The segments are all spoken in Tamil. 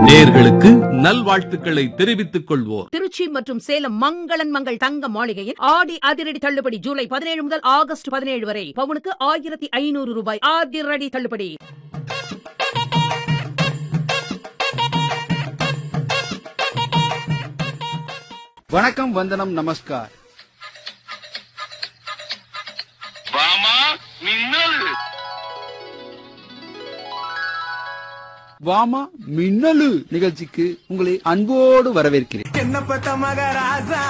நேர்களுக்கு நல்வாழ்த்துக்களை தெரிவித்துக் கொள்வோர் திருச்சி மற்றும் சேலம் மங்களன் மங்கள் தங்க மாளிகையில் ஆடி அதிரடி தள்ளுபடி ஜூலை பதினேழு முதல் ஆகஸ்ட் பதினேழு வரை பவுனுக்கு ஆயிரத்தி ஐநூறு ரூபாய் அதிரடி தள்ளுபடி வணக்கம் வந்தனம் நமஸ்கார் வாமா மின்னல் வாமா மின்னலு நிகழ்ச்சிக்கு உங்களை அன்போடு வரவேற்கிறேன் என்னப்பட்ட மகராசா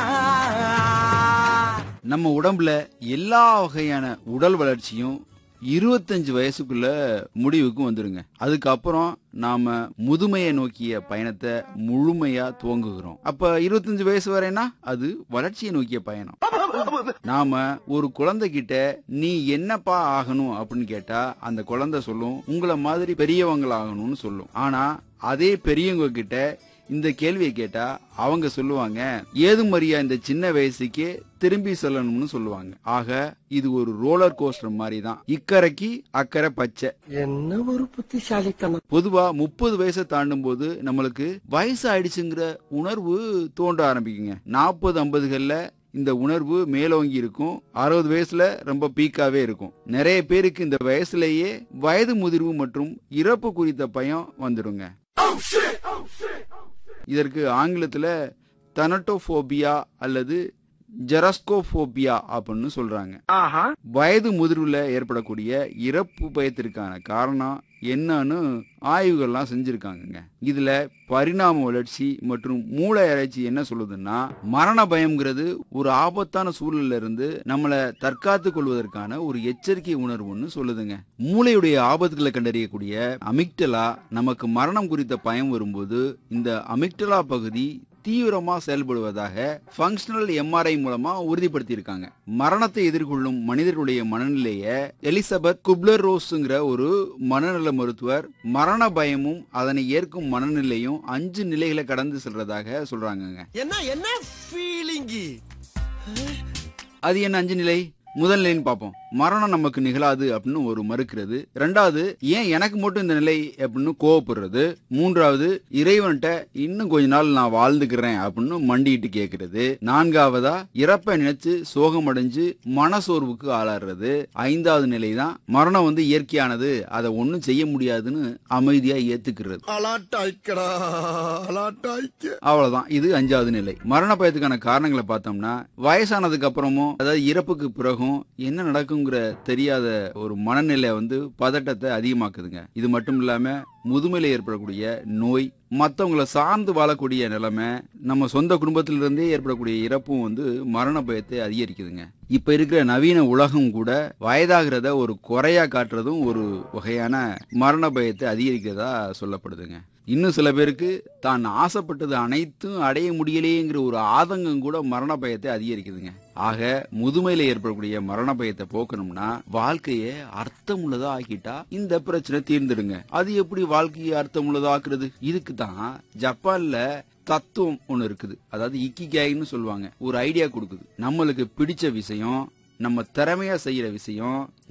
நம்ம உடம்புல எல்லா வகையான உடல் வளர்ச்சியும் இருபத்தஞ்சு வயசுக்குள்ள முடிவுக்கு வந்துருங்க அதுக்கப்புறம் நாம முதுமையை நோக்கிய பயணத்தை முழுமையா துவங்குகிறோம் அப்ப இருபத்தஞ்சு வயசு வரைனா அது வளர்ச்சியை நோக்கிய பயணம் நாம ஒரு குழந்தை கிட்ட நீ என்னப்பா ஆகணும் அப்படின்னு கேட்டா அந்த குழந்தை சொல்லும் உங்களை மாதிரி பெரியவங்கள ஆகணும்னு சொல்லும் ஆனா அதே பெரியவங்க கிட்ட இந்த கேள்வியை கேட்டா அவங்க சொல்லுவாங்க ஏதும் மரியா இந்த சின்ன வயசுக்கே திரும்பி சொல்லணும்னு சொல்லுவாங்க ஆக இது ஒரு ரோலர் கோஸ்டர் மாதிரி தான் இக்கரைக்கு அக்கறை பச்சை என்ன ஒரு புத்திசாலித்தனம் பொதுவா முப்பது வயசை தாண்டும் போது நம்மளுக்கு வயசு ஆயிடுச்சுங்கிற உணர்வு தோன்ற ஆரம்பிக்குங்க நாற்பது ஐம்பதுகள்ல இந்த உணர்வு மேலோங்கி இருக்கும் அறுபது வயசுல ரொம்ப பீக்காவே இருக்கும் நிறைய பேருக்கு இந்த வயசுலயே வயது முதிர்வு மற்றும் இறப்பு குறித்த பயம் வந்துடுங்க இதற்கு ஆங்கிலத்துல தனட்டோபோபியா அல்லது ஜெரஸ்கோபோபியா அப்படின்னு சொல்றாங்க வயது முதிர்வுல ஏற்படக்கூடிய இறப்பு பயத்திற்கான காரணம் என்னன்னு ஆய்வுகள்லாம் செஞ்சிருக்காங்கங்க இதுல பரிணாம வளர்ச்சி மற்றும் மூளை ஆராய்ச்சி என்ன சொல்லுதுன்னா மரண பயம்ங்கிறது ஒரு ஆபத்தான சூழல்ல இருந்து நம்மளை தற்காத்து கொள்வதற்கான ஒரு எச்சரிக்கை உணர்வுன்னு சொல்லுதுங்க மூளையுடைய ஆபத்துகளை கண்டறியக்கூடிய அமிக்டலா நமக்கு மரணம் குறித்த பயம் வரும்போது இந்த அமிக்டலா பகுதி தீவிரமா செயல்படுவதாக ஃபங்க்ஷனல் எம்ஆர்ஐ மூலமா உறுதிப்படுத்தியிருக்காங்க மரணத்தை எதிர்கொள்ளும் மனிதர்களுடைய மனநிலைய எலிசபெத் குப்லர் ரோஸ்ங்கிற ஒரு மனநல மருத்துவர் மரண பயமும் அதனை ஏற்கும் மனநிலையும் அஞ்சு நிலைகளை கடந்து செல்றதாக சொல்றாங்கங்க என்ன என்ன ஃபீலிங்கி அது என்ன அஞ்சு நிலை முதல் நிலைன்னு பார்ப்போம் மரணம் நமக்கு நிகழாது அப்படின்னு ஒரு மறுக்கிறது ரெண்டாவது ஏன் எனக்கு மட்டும் இந்த நிலை அப்படின்னு கோவப்படுறது மூன்றாவது இறைவன்கிட்ட இன்னும் கொஞ்ச நாள் நான் வாழ்ந்துக்கிறேன் அப்படின்னு மண்டிட்டு கேட்கறது நான்காவதா இறப்பை நினைச்சு சோகம் அடைஞ்சு மனசோர்வுக்கு ஆளாடுறது ஐந்தாவது நிலை தான் மரணம் வந்து இயற்கையானது அதை ஒண்ணும் செய்ய முடியாதுன்னு அமைதியா ஏத்துக்கிறது அலாட்டாய்க்கடா அலாட்டாய்க்க அவ்வளவுதான் இது அஞ்சாவது நிலை மரண பயத்துக்கான காரணங்களை பார்த்தோம்னா வயசானதுக்கு அப்புறமும் அதாவது இறப்புக்கு பிறகும் என்ன நடக்குங்கிற தெரியாத ஒரு மனநிலை வந்து பதட்டத்தை அதிகமாக்குதுங்க இது மட்டும் இல்லாம முதுமையில ஏற்படக்கூடிய நோய் மற்றவங்களை சார்ந்து வாழக்கூடிய நிலைமை நம்ம சொந்த குடும்பத்திலிருந்தே ஏற்படக்கூடிய இறப்பும் வந்து மரண பயத்தை அதிகரிக்குதுங்க இப்ப இருக்கிற நவீன உலகம் கூட வயதாகிறத ஒரு குறையா காட்டுறதும் ஒரு வகையான மரண பயத்தை அதிகரிக்கிறதா சொல்லப்படுதுங்க இன்னும் சில பேருக்கு தான் ஆசைப்பட்டது அனைத்தும் அடைய முடியலையேங்கிற ஒரு ஆதங்கம் கூட மரண பயத்தை அதிகரிக்குதுங்க ஆக முதுமையில ஏற்படக்கூடிய மரண பயத்தை போக்கணும்னா வாழ்க்கைய அர்த்தமுள்ளதா ஆக்கிட்டா இந்த பிரச்சனை தீர்ந்துடுங்க அது எப்படி வாழ்க்கையை அர்த்தமுள்ளதா ஆக்குறது இதுக்கு தான் ஜப்பான்ல தத்துவம் ஒண்ணு இருக்குது அதாவது இக்கிகாய்னு சொல்லுவாங்க ஒரு ஐடியா கொடுக்குது நம்மளுக்கு பிடிச்ச விஷயம் நம்ம திறமையா செய்யற விஷயம்